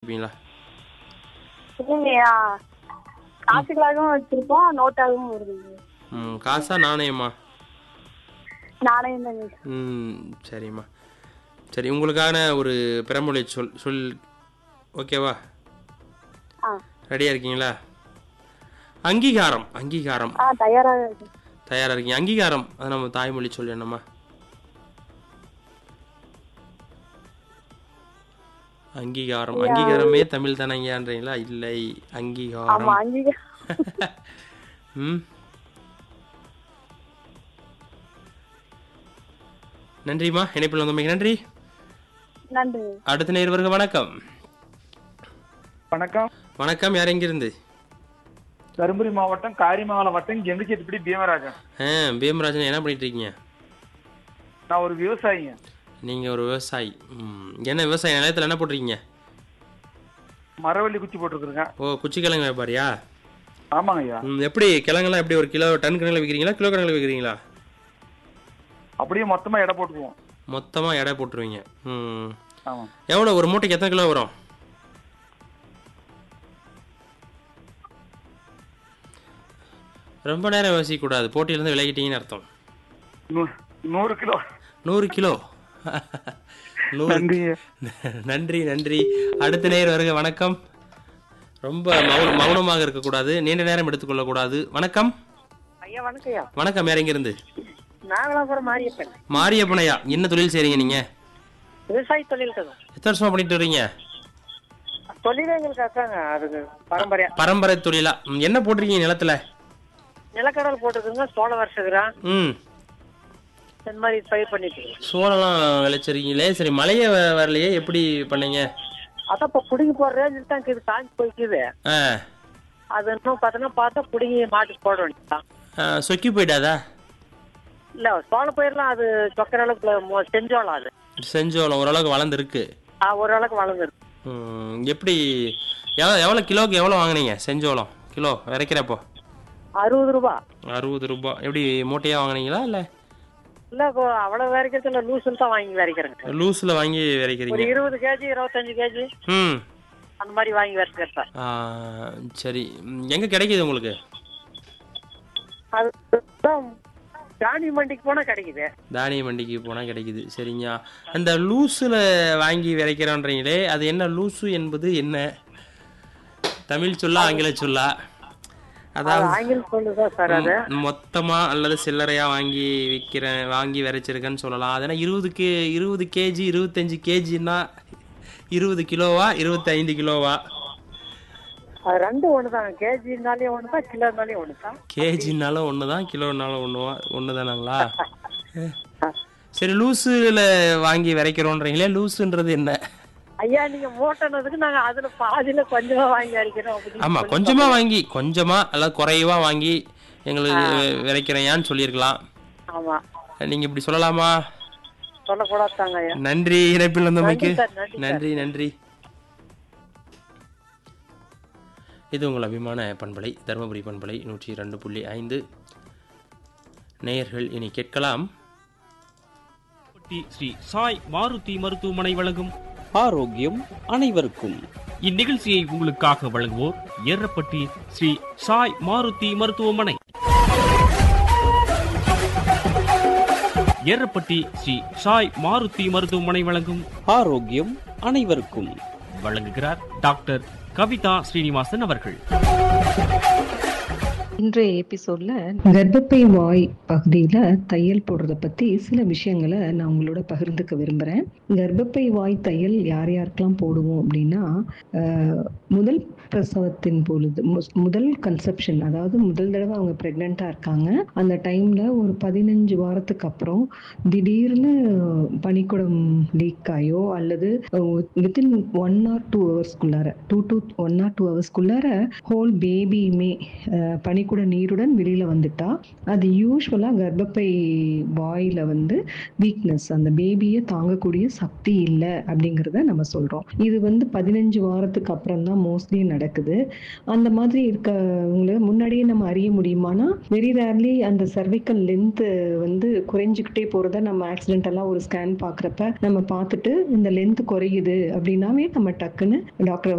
வச்சுருப்பீங்களா இல்லைங்கய்யா காசுகளாகவும் வச்சிருப்போம் நோட்டாகவும் வருதுங்க ம் காசா நாணயமா நாணயம் தாங்க ம் சரிம்மா சரி உங்களுக்கான ஒரு பிறமொழி சொல் சொல் ஓகேவா ஆ ரெடியாக இருக்கீங்களா அங்கீகாரம் அங்கீகாரம் ஆ தயாராக இருக்கு தயாராக இருக்கீங்க அங்கீகாரம் அது நம்ம தாய்மொழி சொல் என்னம்மா அங்கீகாரம் அங்கீகாரமே தமிழ் தானங்கன்றீங்களா இல்லை அங்கீகாரம் ஆமா அங்கீக ம் நன்றிம்மா இணைப்பில் வந்தமைக்கு நன்றி நன்றி அடுத்த நேர்வர்கள் வணக்கம் வணக்கம் வணக்கம் யார் எங்கிருந்து தருமபுரி மாவட்டம் காரிமங்கலம் வட்டம் கெங்குச்சேத்துப்படி பீமராஜன் ஆ பீமராஜன் என்ன பண்ணிட்டு இருக்கீங்க நான் ஒரு விவசாயிங்க நீங்கள் ஒரு விவசாயி ம், என்ன விவசாய நிலத்தில் என்ன போட்டிருக்கீங்க மரவள்ளி குச்சி போட்டுருக்குறேங்க ஓ குச்சிக்கிழங்கு வியாபாரியா ஆமாங்க ஐயா ம், எப்படி கிழங்கெல்லாம் எப்படி ஒரு கிலோ டன் கணக்கில் விற்கிறீங்களா கிலோ கணக்கில் விற்கிறீங்களா அப்படியே மொத்தமா எடை போட்டுக்குவோம் மொத்தமாக எடை போட்டுருவீங்க ம் ஆமா எவ்வளோ ஒரு மூட்டைக்கு எத்தனை கிலோ வரும் ரொம்ப நேரம் யோசிக்கக்கூடாது போட்டியிலேருந்து விலகிட்டீங்கன்னு அர்த்தம் நூ- நூறு கிலோ நூறு கிலோ நூறு நன்றிங்க நன்றி நன்றி அடுத்த நேர் வருக வணக்கம் ரொம்ப மௌன மௌனமாக இருக்கக்கூடாது நீண்ட நேரம் எடுத்துக்கொள்ளக்கூடாது வணக்கம் ஐயா வணக்கம் ஐயா வணக்கம் யார் எங்கிருந்து நாகலாபுரம் மாரியப்பன் மாரியப்பனையா என்ன தொழில் செய்றீங்க நீங்க விவசாய தொழில் தான் எத்தனை வருஷமா பண்ணிட்டு வரீங்க தொழிலே எங்களுக்கு அதாங்க அதுக்கு பரம்பரையா பரம்பரை தொழிலா ம், என்ன போட்டிருக்கீங்க நிலத்துல நிலக்கடல் போட்டுருக்குங்க சோள வருஷகுறான் ம் இந்த மாதிரி பயிர் பண்ணிட்டு இருக்கோம் சோளம்லாம் விளைச்சிருக்கீங்களே சரி மழையே வ- வரலையே எப்படி பண்ணீங்க அதான் இப்போ பிடிங்கி போடுற ரேஞ்சில் தான் இது காஞ்சி போய்க்குது ஆ அது இன்னும் பார்த்தோன்னா பார்த்தா பிடிங்கி மாட்டுக்கு போட வேண்டியதான் ஆ, சொக்கி போயிட்டாதா இல்ல சோள பயிர்லாம் அது சொக்கிற அளவுக்கு மொ- செஞ்சோளம் அது செஞ்சோளம் ஓரளவுக்கு வளர்ந்துருக்கு ஆ, ஓரளவுக்கு வளர்ந்துருக்கு ம், எப்படி எவ்வளோ எவ்வளோ கிலோக்கு எவ்வளோ வாங்குனீங்க செஞ்சோளம் கிலோ விதைக்கிறப்போ அறுபது ரூபா அறுபது ரூபாய் எப்படி மூட்டையாக வாங்குனீங்களா இல்லை இல்ல இப்போ அவ்வளவு விதைக்கிறதுல லூசுன்னு தான் வாங்கி விதைக்கிறேங்க லூஸில் வாங்கி ஒரு விதைக்கிறீங்க இருபது கேஜி இருபத்தஞ்சு கேஜி ம் அந்த மாதிரி வாங்கி விதைக்கிறேன் ஆ, சரி எங்கே கிடைக்குது உங்களுக்கு அதுதான் ராணி மண்டிக்கு போனா கிடைக்குது தானிய மண்டிக்கு போனால் கிடைக்குது சரிங்க அந்த லூஸில் வாங்கி விதைக்கிறோன்றீங்களே அது என்ன லூசு என்பது என்ன தமிழ் சொல்லா ஆங்கில சொல்லா அது அதாவது ஆங்கிலம் சொல்லுதான் சார் அது ம், மொத்தமா அல்லது சில்லறையா வாங்கி விற்கிறேன் வாங்கி விதைச்சிருக்கேன்னு சொல்லலாம் அதனால் இருபது கே இருபது கேஜி இருபத்தஞ்சு கேஜின்னா இருபது கிலோவா இருபத்தைந்து கிலோவா அது ரெண்டு ஒண்ணுதான் கேஜினாலே ஒண்ணுதான் கிலோனாலே ஒண்ணுதான் கேஜினாலும் ஒன்று தான் கிலோனாலும் ஒன்றுவா ஒன்று தானாங்களா சரி லூஸில் வாங்கி விதைக்கிறோன்றீங்களே லூஸுன்றது என்ன ஐயா நீங்க மூட்டனதுக்கு நாங்க அதுல பாதியில கொஞ்சமா வாங்கி அடிக்கிறோம் அப்படின்னு ஆமாம் சொல்லி கொஞ்சமாக வாங்கி கொஞ்சமாக அல்லது குறைவா வாங்கி எங்களுக்கு விதைக்கிறேயான்னு சொல்லியிருக்கலாம் ஆமா நீங்கள் இப்படி சொல்லலாமா சொல்லக்கூடாதாங்க ஐயா நன்றி இணைப்பில் வந்தமைக்கு நன்றி சார், நன்றி சார். நன்றி நன்றி இது உங்கள் அபிமான பண்பலை தருமபுரி பண்பலை நூற்றி ரெண்டு புள்ளி ஐந்து நேயர்கள் இனி கேட்கலாம் பட்டி ஸ்ரீ சாய் மாருதி மருத்துவமனை வழங்கும் ஆரோக்கியம் அனைவருக்கும் இந்நிகழ்ச்சியை உங்களுக்காக வழங்குவோர் ஏரப்பட்டி ஸ்ரீ சாய் மாருதி மருத்துவமனை ஏரப்பட்டி ஸ்ரீ சாய் மாருதி மருத்துவமனை வழங்கும் ஆரோக்கியம் அனைவருக்கும் வழங்குகிறார் டாக்டர் கவிதா ஸ்ரீனிவாசன் அவர்கள் இன்றைய எபிசோட்ல கர்ப்பப்பை வாய் பகுதியில தையல் போடுறத பத்தி சில விஷயங்களை நான் உங்களோட பகிர்ந்துக்க விரும்புறேன் கர்ப்பப்பை வாய் தையல் யார் யாருக்கெல்லாம் போடுவோம் அப்படின்னா ஆஹ், முதல் பிரசவத்தின் பொழுது மு- முதல் கன்செப்ஷன் அதாவது முதல் தடவை அவங்க பிரெக்னெண்டா இருக்காங்க அந்த டைம்ல ஒரு பதினஞ்சு வாரத்துக்கு அப்புறம் திடீர்னு பனிக்குடம் லீக் ஆயோ அல்லது வித்தின் ஒன் ஆர் டூ ஹவர்ஸ்க்குள்ளார two to one or two ஹவர்ஸ்க்குள்ளார ஹோல் பேபியுமே பனிக்குட நீருடன் வெளியில வந்துட்டா அது யூஸ்வலா கர்ப்பப்பை வாயில வந்து வீக்னஸ் அந்த பேபியை தாங்கக்கூடிய சக்தி இல்லை அப்படிங்கிறத நம்ம சொல்றோம் இது வந்து பதினஞ்சு வாரத்துக்கு அப்புறம் தான் மோஸ்ட்லி நடக்குது அந்த மாதிரி இருக்கவங்கள முன்னாடியே நம்ம அறிய முடியுமானா வெரி ரேர்லி அந்த சர்விக்கல் லென்த் வந்து குறைஞ்சிக்கிட்டே போறத நம்ம ஆக்சிடென்டெல்லாம் ஒரு ஸ்கேன் பார்க்குறப்ப நம்ம பார்த்துட்டு இந்த லென்த் குறையுது அப்படின்னாவே நம்ம டக்குன்னு டாக்டரை